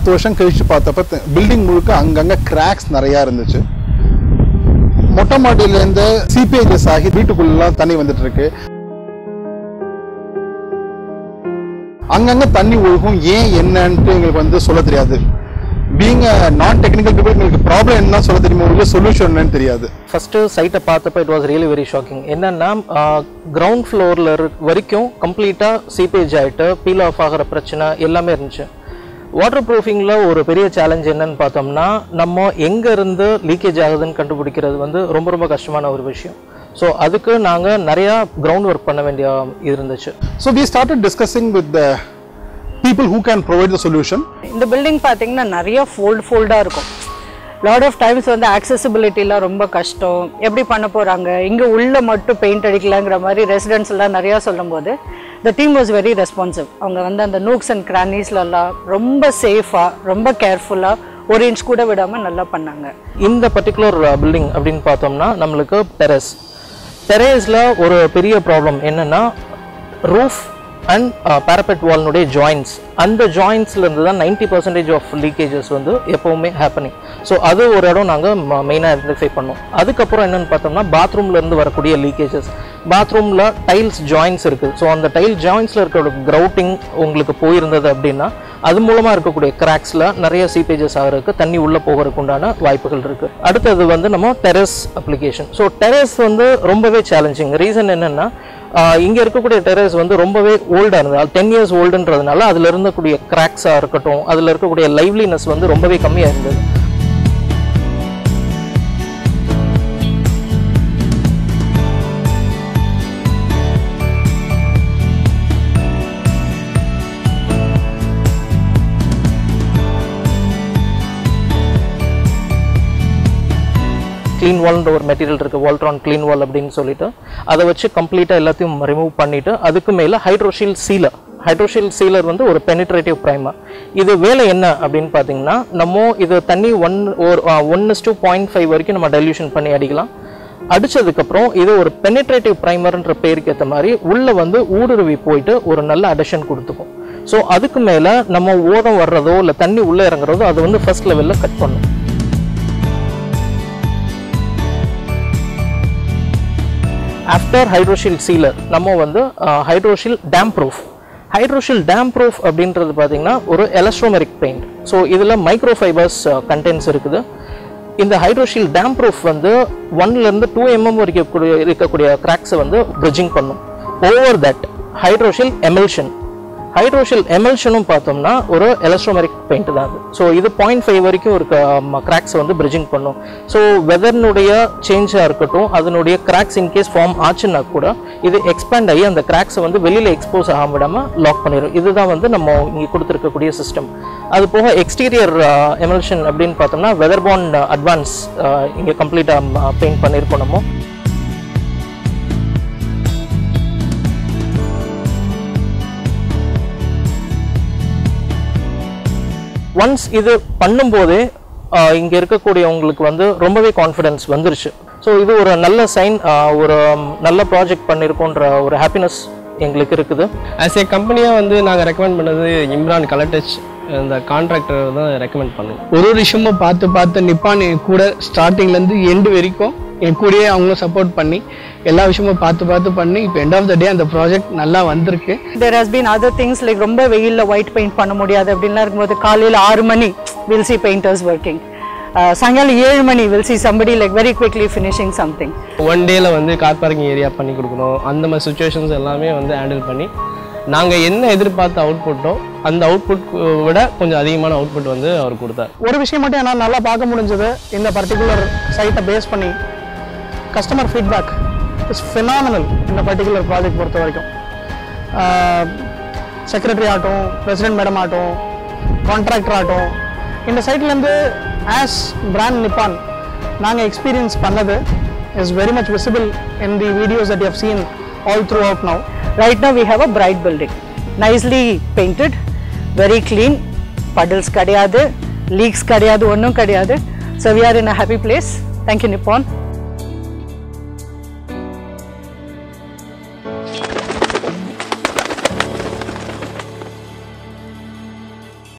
பத்து வருஷம் கழிச்சு பார்த்தப்ப பில்டிங் முழுக்க அங்கங்க கிராக்ஸ் நிறைய இருந்துச்சு மொட்டை மாடியில இருந்து சிபிஐஜஸ் ஆகி வீட்டுக்குள்ளலாம் தண்ணி வந்துட்டு இருக்கு அங்கங்க தண்ணி ஒழுகும் ஏன் என்னன்ட்டு எங்களுக்கு வந்து சொல்ல தெரியாது பீங் நான் டெக்னிக்கல் பீப்புள் எங்களுக்கு ப்ராப்ளம் என்ன சொல்ல தெரியுமா உள்ள சொல்யூஷன் என்னன்னு தெரியாது ஃபஸ்ட்டு சைட்டை பார்த்தப்ப it was really very shocking என்னன்னா கிரவுண்ட் ஃப்ளோரில் வரைக்கும் கம்ப்ளீட்டாக சீப்பேஜ் ஆகிட்டு பீல் ஆஃப் ஆகிற பிரச்சனை எல்லாமே இருந்துச்சு வாட்டர் ப்ரூஃபிங்கில் ஒரு பெரிய சேலஞ்ச் என்னன்னு பார்த்தோம்னா நம்ம எங்கே இருந்து லீக்கேஜ் ஆகுதுன்னு கண்டுபிடிக்கிறது வந்து ரொம்ப ரொம்ப கஷ்டமான ஒரு விஷயம் ஸோ அதுக்கு நாங்கள் நிறையா கிரவுண்ட் ஒர்க் பண்ண வேண்டிய இது இருந்துச்சு so we started discussing with the people who can provide the solution இந்த பில்டிங் பார்த்தீங்கன்னா நிறைய ஃபோல்ட் ஃபோல்டாக இருக்கும் லாட் ஆஃப் டைம்ஸ் வந்து accessibility-லாம் ரொம்ப கஷ்டம் எப்படி பண்ண போகிறாங்க இங்கே உள்ள மட்டும் பெயிண்ட் அடிக்கலாங்கிற மாதிரி ரெசிடென்ட்ஸ் எல்லாம் நிறையா சொல்லும்போது the team was very responsive அவங்க வந்து அந்த நூக்ஸ் அண்ட் கிரானிஸ்லலாம் ரொம்ப சேஃபாக ரொம்ப கேர்ஃபுல்லாக ஒரு இன்ச் கூட விடாமல் நல்லா பண்ணாங்க இந்த பர்டிகுலர் பில்டிங் அப்படின்னு பார்த்தோம்னா நம்மளுக்கு டெரஸ் டெரேஸில் ஒரு பெரிய ப்ராப்ளம் என்னென்னா ரூஃப் அண்ட் parapet வால்னுடைய ஜாயின்ஸ் அந்த ஜாயின்ஸ்லேருந்து தான் நைன்டி பர்சன்டேஜ் ஆஃப் லீக்கேஜஸ் வந்து எப்போவுமே ஹேப்பனிங் ஸோ அது ஒரு இடம் நாங்கள் மெயினாக ஐடென்டிஃபை பண்ணோம் அதுக்கப்புறம் என்னென்னு பார்த்தோம்னா பாத்ரூம்லேருந்து வரக்கூடிய லீக்கேஜஸ் பாத்ரூமில் டைல்ஸ் ஜாயின்ஸ் இருக்குது ஸோ அந்த டைல் ஜாயின்ஸில் இருக்கிற கிரவுட்டிங் உங்களுக்கு போயிருந்தது அப்படின்னா அது மூலமாக இருக்கக்கூடிய கிராக்ஸில் நிறைய சீப்பேஜஸ் ஆகிறதுக்கு தண்ணி உள்ளே போகிறதுக்கு உண்டான வாய்ப்புகள் இருக்குது அடுத்தது வந்து நம்ம டெரஸ் அப்ளிகேஷன் ஸோ டெரஸ் வந்து ரொம்பவே சேலஞ்சிங் ரீசன் என்னென்னா இங்கே இருக்கக்கூடிய டெரஸ் வந்து ரொம்பவே ஓல்டாக இருந்தது டென் இயர்ஸ் ஓல்டுன்றதுனால அதில் இருந்தக்கூடிய கிராக்ஸாக இருக்கட்டும் அதில் இருக்கக்கூடிய லைவ்லினஸ் வந்து ரொம்பவே கம்மியாக இருந்தது க்ளீன் வால்ன்ற ஒரு மெட்டீரியல் இருக்குது வால்ட்ரான் க்ளீன் வால் அப்படின்னு சொல்லிட்டு அதை வச்சு கம்ப்ளீட்டாக எல்லாத்தையும் ரிமூவ் பண்ணிவிட்டு அதுக்கு மேலே ஹைட்ரோஷீல் சீலர் ஹைட்ரோஷீல் சீலர் வந்து ஒரு பெனிட்ரேட்டிவ் ப்ரைமர் இது வேலை என்ன அப்படின்னு பார்த்தீங்கன்னா நம்ம இது தண்ணி ஒன் ஒரு ஒன் டூ பாயிண்ட் ஃபைவ் வரைக்கும் நம்ம டைல்யூஷன் பண்ணி அடிக்கலாம் அடிச்சதுக்கப்புறம் இது ஒரு பெனிட்ரேட்டிவ் ப்ரைமர்ன்ற பேருக்கு ஏற்ற மாதிரி உள்ளே வந்து ஊடுருவி போயிட்டு ஒரு நல்ல அடஷன் கொடுத்துக்கும் ஸோ அதுக்கு மேலே நம்ம ஓரம் வர்றதோ இல்லை தண்ணி உள்ளே இறங்குறதோ அது வந்து ஃபர்ஸ்ட் லெவலில் கட் பண்ணும் ஆஃப்டர் ஹைட்ரோஷில் சீலர் நம்ம வந்து Hydroshield damp proof Hydroshield damp proof அப்படின்றது பார்த்தீங்கன்னா ஒரு எலஸ்ட்ரோமெரிக் பெயிண்ட் ஸோ இதில் மைக்ரோ ஃபைபர்ஸ் கண்டென்ட்ஸ் இருக்குது இந்த ஹைட்ரோஷில் டேம் ப்ரூஃப் வந்து ஒன்லேருந்து டூ எம்எம் வரைக்கும் கூடிய- இருக்கக்கூடிய கிராக்ஸை வந்து பிரிட்ஜிங் பண்ணும் over that Hydroshield emulsion Hydroshield எமல்ஷனும் பார்த்தோம்னா ஒரு எலஸ்ட்ரோமெரிக் பெயிண்ட் தான் அது ஸோ இது பாயிண்ட் ஃபைவ் வரைக்கும் இருக்க கிராக்ஸ் வந்து பிரிட்ஜிங் பண்ணும் ஸோ வெதர்னுடைய சேஞ்சாக இருக்கட்டும் அதனுடைய கிராக்ஸ் இன்கேஸ் ஃபார்ம் ஆச்சுன்னா கூட இது எக்ஸ்பேண்ட் ஆகி அந்த கிராக்ஸை வந்து வெளியில் எக்ஸ்போஸ் ஆகாம விடாமல் லாக் பண்ணிடும் இதுதான் வந்து நம்ம இங்கே கொடுத்துருக்கக்கூடிய சிஸ்டம் அது போக எக்ஸ்டீரியர் எமல்ஷன் அப்படின்னு பார்த்தோம்னா வெதர் பாண்ட் அட்வான்ஸ் இங்கே கம்ப்ளீட்டாக பெயிண்ட் பண்ணியிருக்கோம் நம்ம ஒன்ஸ் இது பண்ணும்போதே ஆஹ், இங்க இருக்கக்கூடியவங்களுக்கு வந்து ரொம்பவே கான்ஃபிடன்ஸ் வந்துருச்சு ஸோ இது ஒரு நல்ல சைன் ஒரு ம், நல்ல ப்ராஜெக்ட் பண்ணியிருக்கோன்ற ஒரு ஹாப்பினஸ் எங்களுக்கு இருக்குது ஆஸ் ஏ கம்பெனியாக வந்து நாங்கள் ரெக்கமெண்ட் பண்ணது இம்ரான் கலர் டச் இந்த கான்ட்ராக்டர் தான் ரெக்கமெண்ட் பண்ணுவோம் ஒரு ஒரு விஷயமும் பார்த்து பார்த்து நிப்பான் என் கூட ஸ்டார்டிங்லேருந்து எண்டு வரைக்கும் என் கூடயே அவங்களும் சப்போர்ட் பண்ணி எல்லா விஷயமும் பார்த்து பார்த்து பண்ணி இப்போ எண்ட் ஆஃப் த டே அந்த ப்ராஜெக்ட் நல்லா வந்திருக்கு there has been other things like ரொம்ப வெயிலில் ஒயிட் பெயிண்ட் பண்ண முடியாது அப்படின்லாம் இருக்கும்போது காலையில் ஆறு மணி வில் சி பெயிண்டர்ஸ் ஒர்க்கிங் சாயங்காலம் ஏழு மணி we'll see somebody like very quickly finishing something one டேல வந்து கார் பார்க்கிங் ஏரியா பண்ணி கொடுக்கணும் அந்த மாதிரி சுச்சுவேஷன்ஸ் எல்லாமே வந்து ஹேண்டில் பண்ணி நாங்கள் என்ன எதிர்பார்த்த அவுட்புட்டோ அந்த அவுட்புட் விட கொஞ்சம் அதிகமான அவுட்புட் வந்து அவர் கொடுத்தார் ஒரு விஷயம் மட்டும் என்னால் நல்லா பார்க்க முடிஞ்சது இந்த பர்டிகுலர் சைட்டை பேஸ் பண்ணி கஸ்டமர் ஃபீட்பேக் இஸ் ஃபினாமினல் இந்த பர்டிகுலர் ப்ராஜெக்ட் பொறுத்த வரைக்கும் செக்ரட்டரி ஆகட்டும் பிரசிடென்ட் மேடம் ஆகட்டும் கான்ட்ராக்டர் ஆகட்டும் இந்த சைட்லேருந்து ஆஸ் பிராண்ட் நிப்பான் நாங்கள் எக்ஸ்பீரியன்ஸ் பண்ணது is very much visible in the videos that you seen all throughout now Right now we have a bright building, nicely painted, very clean, puddles கிடையாது leaks கிடையாது ஒன்றும் கிடையாது so we are in a happy place thank you Nippon